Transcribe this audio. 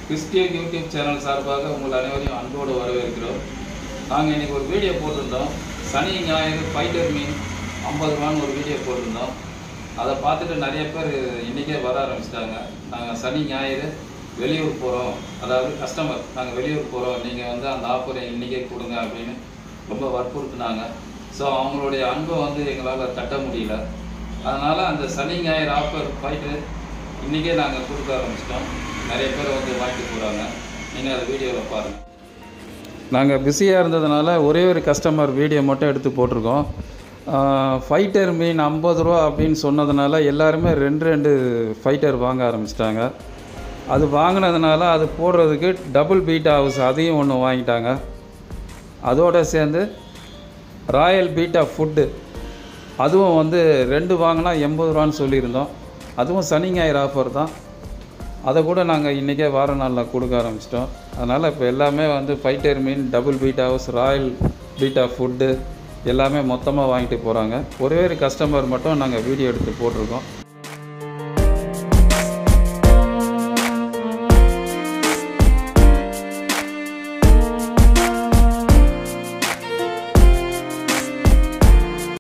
Christian YouTube channel சார்பாக உங்கள் அனைவரையும் அன்போடு வரவேற்கிறோம் நாங்கள் இன்றைக்கி ஒரு வீடியோ போட்டிருந்தோம் சனி ஞாயிறு ஃபைட்டர் மீன் ஐம்பது ரூபான்னு ஒரு வீடியோ போட்டிருந்தோம் அதை பார்த்துட்டு நிறைய பேர் இன்றைக்கே வர ஆரம்பிச்சிட்டாங்க நாங்கள் சனி ஞாயிறு வெளியூர் போகிறோம் அதாவது கஸ்டமர் நாங்கள் வெளியூர் போகிறோம் நீங்கள் வந்து அந்த ஆஃபரை இன்றைக்கே கொடுங்க அப்படின்னு ரொம்ப வற்புறுத்துனாங்க ஸோ அவங்களுடைய அன்பை வந்து எங்களால் தட்ட முடியல அதனால் அந்த சனி ஞாயிறு ஆஃபர் ஃபைட்டு இன்றைக்கே நாங்கள் கொடுக்க ஆரம்பிச்சிட்டோம் நிறைய பேர் வந்து வாங்கிட்டு போகிறாங்க நீங்கள் அந்த வீடியோவில் பாருங்கள் நாங்கள் பிஸியாக இருந்ததுனால ஒரே ஒரு கஸ்டமர் வீடியோ மட்டும் எடுத்து போட்டிருக்கோம் ஃபைட்டர் மீன் ஐம்பது ரூபா அப்படின்னு சொன்னதுனால எல்லாருமே ரெண்டு ரெண்டு ஃபைட்டர் வாங்க ஆரம்பிச்சிட்டாங்க அது வாங்கினதுனால அது போடுறதுக்கு டபுள் பீட் ஹவுஸ் அதையும் ஒன்று வாங்கிட்டாங்க அதோடு சேர்ந்து ராயல் பீட்டா ஃபுட்டு அதுவும் வந்து ரெண்டு வாங்கினா எண்பது ரூபான்னு சொல்லியிருந்தோம் அதுவும் சனி ஞாயிறு ஆஃபர் தான் அதை கூட நாங்கள் இன்றைக்கே வார நாளில் கொடுக்க ஆரம்பிச்சிட்டோம் அதனால் இப்போ எல்லாமே வந்து ஃபைட்டர் மீன் டபுள் பீட் ஹவுஸ் ராயல் பீட்டா ஃபுட்டு எல்லாமே மொத்தமாக வாங்கிட்டு போகிறாங்க ஒரே ஒரு கஸ்டமர் மட்டும் நாங்கள் வீடியோ எடுத்து போட்டிருக்கோம்